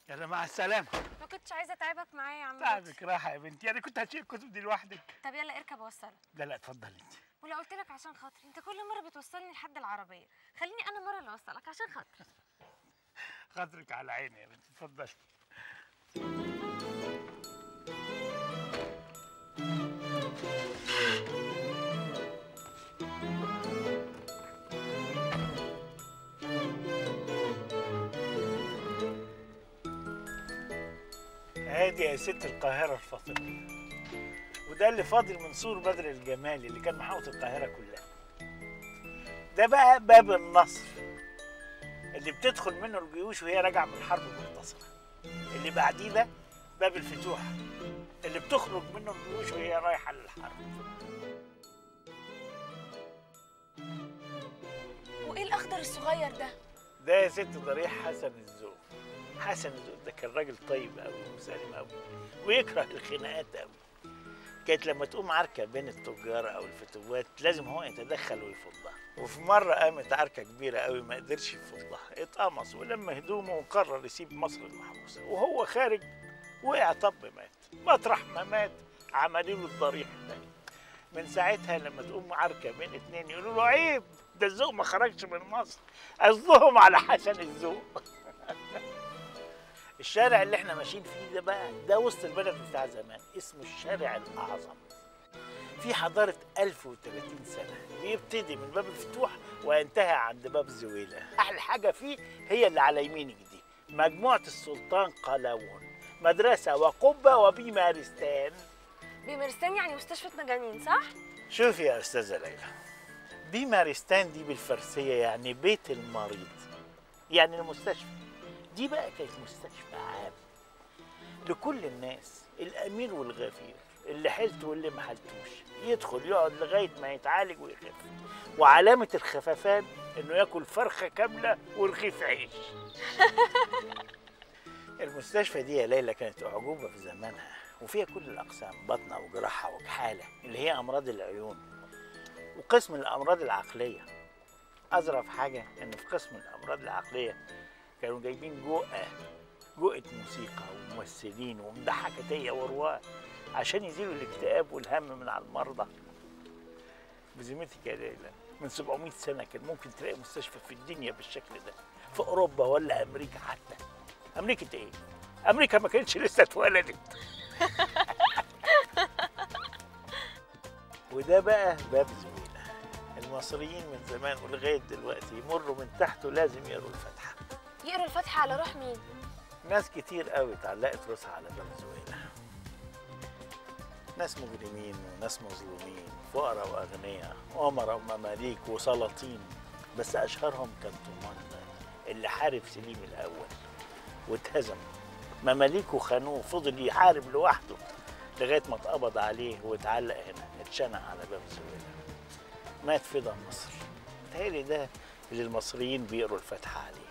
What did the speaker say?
يلا مع السلامه ما كنتش عايزه اتعبك معايا يا عم لطفي. تعبك راحه يا بنتي انا كنت هشيل الكتب دي لوحدك طب يلا اركب وصلك لا لا اتفضل انت ولو قلت لك عشان خاطري انت كل مره بتوصلني لحد العربيه خليني انا مره اللي اوصلك عشان خاطري خاطرك على عيني يا بنتي اتفضلي هادي يا ست القاهرة الفاطمية وده اللي فاضل من سور بدر الجمالي اللي كان محاوط القاهرة كلها ده بقى باب النصر اللي بتدخل منه الجيوش وهي راجعة من الحرب المنتصرة اللي بعديه ده باب الفتوح اللي بتخرج منه الجيوش وهي رايحة للحرب وايه الاخضر الصغير ده ده يا ست ضريح حسن الذوق حسن الذوق ده كان راجل طيب قوي ومسالم قوي ويكره الخناقات قوي كانت لما تقوم عركة بين التجار أو الفتوات لازم هو يتدخل ويفضها وفي مرة قامت عركة كبيرة قوي ما قدرش يفضها اتقمص ولما هدومه وقرر يسيب مصر المحروسة وهو خارج وقع طب مات مطرح ما مات عملوا له الضريح ده من ساعتها لما تقوم عركة بين اتنين يقولوا له عيب ده الذوق ما خرجش من مصر قصدهم على حسن الذوق الشارع اللي احنا ماشيين فيه ده بقى ده وسط البلد بتاع زمان اسمه الشارع الأعظم في حضارة 1030 سنة بيبتدي من باب الفتوح وينتهي عند باب زويلة أحلى حاجة فيه هي اللي على يمينك دي مجموعة السلطان قلاوون مدرسة وقبة وبيمارستان بيمارستان يعني مستشفى مجانين صح شوفي يا أستاذة ليلى بيمارستان دي بالفارسية يعني بيت المريض يعني المستشفى دي بقى كانت مستشفى عام لكل الناس الأمير والغفير اللي حلت واللي ما حلتوش يدخل يقعد لغاية ما يتعالج ويخف وعلامة الخففان إنه ياكل فرخة كاملة ورغيف عيش المستشفى دي يا ليلى كانت أعجوبة في زمانها وفيها كل الأقسام بطنة وجراحة وكحالة اللي هي أمراض العيون وقسم الأمراض العقلية أظرف حاجة إن في قسم الأمراض العقلية كانوا جايبين جوقة جوقة موسيقى وممثلين ومضحكاتية ورواة عشان يزيلوا الاكتئاب والهم من على المرضى بذمتك يا ليلى من 700 سنة كان ممكن تلاقي مستشفى في الدنيا بالشكل ده في أوروبا ولا أمريكا حتى أمريكا إيه؟ أمريكا ما كانتش لسه اتولدت وده بقى باب زويلة المصريين من زمان ولغاية دلوقتي يمروا من تحته لازم يقروا الفاتحة يقروا الفاتحه على روح مين ناس كتير قوي اتعلقت راسها على باب زويلة ناس مجرمين وناس مظلومين فقراء واغنياء امراء ومماليك وسلاطين بس اشهرهم كان طومان اللي حارب سليم الاول واتهزم مماليكه خانوه فضل يحارب لوحده لغايه ما اتقبض عليه واتعلق هنا اتشنق على باب زويلة مات فدا مصر متهيألي ده اللي المصريين بيقروا الفاتحه عليه